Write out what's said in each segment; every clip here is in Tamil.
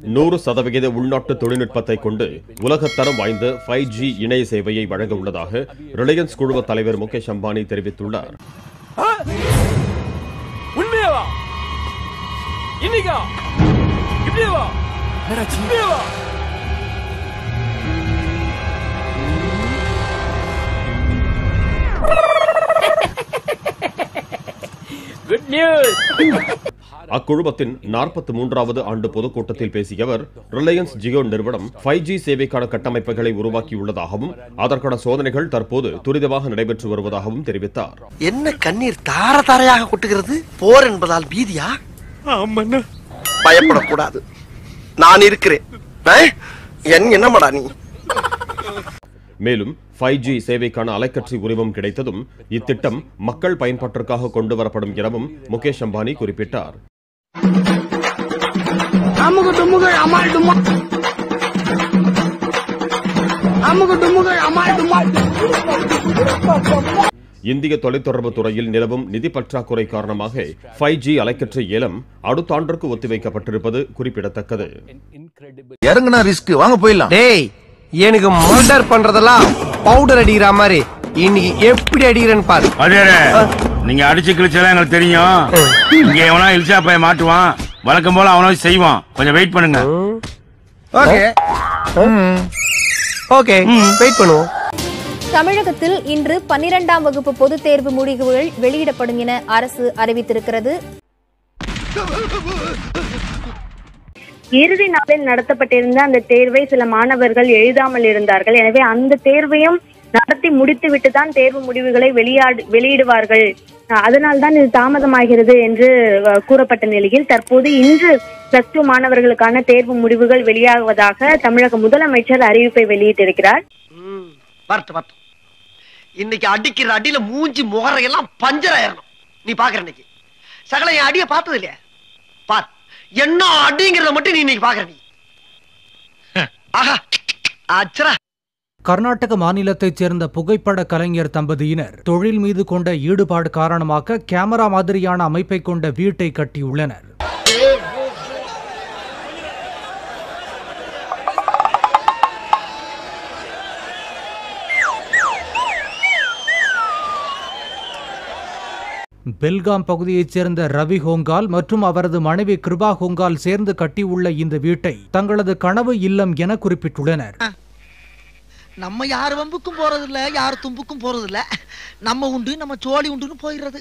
நூறு சதவிகித உள்நாட்டு தொழில்நுட்பத்தை கொண்டு உலகத்தரம் வாய்ந்த ஃபைவ் ஜி இணைய சேவையை வழங்க உள்ளதாக ரிலையன்ஸ் குழும தலைவர் முகேஷ் அம்பானி தெரிவித்துள்ளார் உண்மையாவா இன்னைக்கா இப்படியேவா இப்படியேவா குட் நியூஸ் அக்குழுமத்தின் நாற்பத்தி மூன்றாவது ஆண்டு பொதுக்கூட்டத்தில் பேசிய அவர் ரிலையன்ஸ் ஜியோ நிறுவனம் ஃபைவ் ஜி சேவைக்கான கட்டமைப்புகளை உருவாக்கியுள்ளதாகவும் அதற்கான சோதனைகள் தற்போது துரிதமாக நடைபெற்று வருவதாகவும் தெரிவித்தார் என்ன கண்ணீர் தார தாரையாக கொட்டுகிறது போர் என்பதால் பீதியா பயப்படக்கூடாது நான் இருக்கிறேன் ஆ? என் என்னமாடா நீ மேலும் ஃபைவ் ஜி சேவைக்கான அலைக்கற்றை உரிமம் கிடைத்ததும் இத்திட்டம் மக்கள் பயன்பாட்டிற்காக கொண்டு வரப்படும் எனவும் முகேஷ் அம்பானி குறிப்பிட்டார் அமுகு டுமுகள் அமால் டுமா அமுகு டுமுகள் அமால் டுமா இந்திய தொலைத்தொடர்பு துறையில் நிலவும் நிதி பற்றாக்குறை காரணமாக ஃபைவ் ஜி அலைக்கற்றை ஏலம் அடுத்த ஆண்டிற்கு ஒத்திவைக்கப்பட்டிருப்பது குறிப்பிடத்தக்கது இறங்குனா ரிஸ்க் வாங்க போயிடலாம் டேய் எனக்கு மர்டர் பண்றதெல்லாம் பவுடர் அடிக்கிற மாதிரி இன்னைக்கு எப்படி அடிக்கிறேன்னு பாரு அதேரே நீங்க அடிச்சு கிழிச்சலாம் எங்களுக்கு தெரியும் இங்க எவனா இல்சா பையன் மாட்டுவான் வழக்கம் போல அவனாவது செய்வான் கொஞ்சம் வெயிட் பண்ணுங்க ஓகே ஓகே வெயிட் பண்ணுவோம் தமிழகத்தில் இன்று பன்னிரெண்டாம் வகுப்பு பொதுத் தேர்வு முடிவுகள் வெளியிடப்படும் என அரசு அறிவித்திருக்கிறது இறுதி நாளில் நடத்தப்பட்டிருந்த அந்த தேர்வை சில மாணவர்கள் எழுதாமல் இருந்தார்கள் எனவே அந்த தேர்வையும் நடத்தி முடித்துவிட்டு தான் தேர்வு முடிவுகளை வெளியாடு வெளியிடுவார்கள் அஹ் அதனால்தான் இது தாமதமாகிறது என்று அஹ், கூறப்பட்ட நிலையில் தற்போது இன்று பிளஸ் டூ மாணவர்களுக்கான தேர்வு முடிவுகள் வெளியாகுவதாக தமிழக முதலமைச்சர் அறிவிப்பை வெளியிட்டிருக்கிறார் வரட்டு வரட்டும் இன்னைக்கு அடிக்கிற அடியில மூஞ்சி முகரையெல்லாம் பஞ்சர் ஆயிரணும் நீ பாக்குற இன்னைக்கு சகல என் அடிய பார்த்தது இல்லையா பார் என்ன அடிங்கிறத மட்டும் நீ இன்னைக்கு பாக்குற நீ ஆஹா அச்சரா கர்நாடக மாநிலத்தைச் சேர்ந்த புகைப்பட கலைஞர் தம்பதியினர் தொழில் மீது கொண்ட ஈடுபாடு காரணமாக கேமரா மாதிரியான அமைப்பை கொண்ட வீட்டை கட்டியுள்ளனர் பெல்காம் பகுதியைச் சேர்ந்த ரவி ஹோங்கால் மற்றும் அவரது மனைவி கிருபா ஹோங்கால் சேர்ந்து கட்டியுள்ள இந்த வீட்டை தங்களது கனவு இல்லம் என குறிப்பிட்டுள்ளனர் நம்ம யார் வம்புக்கும் போறது இல்ல யார் தும்புக்கும் போறது இல்ல நம்ம உண்டு நம்ம சோழி உண்டுன்னு போயிடுறது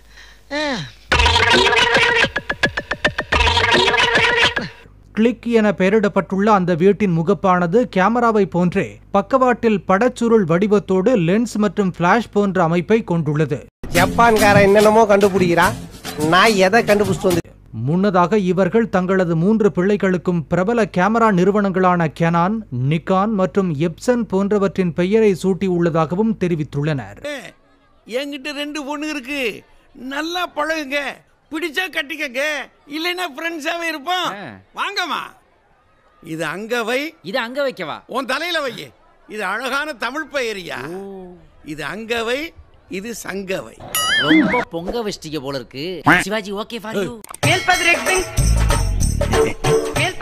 கிளிக் என பெயரிடப்பட்டுள்ள அந்த வீட்டின் முகப்பானது கேமராவை போன்றே பக்கவாட்டில் படச்சுருள் வடிவத்தோடு லென்ஸ் மற்றும் ஃபிளாஷ் போன்ற அமைப்பை கொண்டுள்ளது ஜப்பான்காரன் என்னென்னமோ கண்டுபிடிக்கிறா நான் எதை கண்டுபிடிச்சிட்டு வந்து முன்னதாக இவர்கள் தங்களது மூன்று பிள்ளைகளுக்கும் பிரபல கேமரா நிறுவனங்களான கெனான் நிக்கான் மற்றும் எப்சன் போன்றவற்றின் பெயரை சூட்டியுள்ளதாகவும் தெரிவித்துள்ளனர் என்கிட்ட ரெண்டு பொண்ணு இருக்கு நல்லா பழகுங்க பிடிச்சா கட்டிக்கங்க இல்லைன்னா ஃப்ரெண்ட்ஸாவே இருப்போம் வாங்கம்மா இது அங்க வை இது அங்க வைக்கவா உன் தலையில வை இது அழகான தமிழ் பெயரியா இது அங்க வை இது சங்கவை ரொம்ப பொங்க வச்சிட்டீங்க போல இருக்கு சிவாஜி ஓகே ஃபார் யூ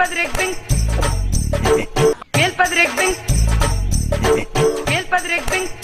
மேல்பதிரெக்டிங் மேல்பதிரெக்டிங் மேல்பதிரெக்டிங்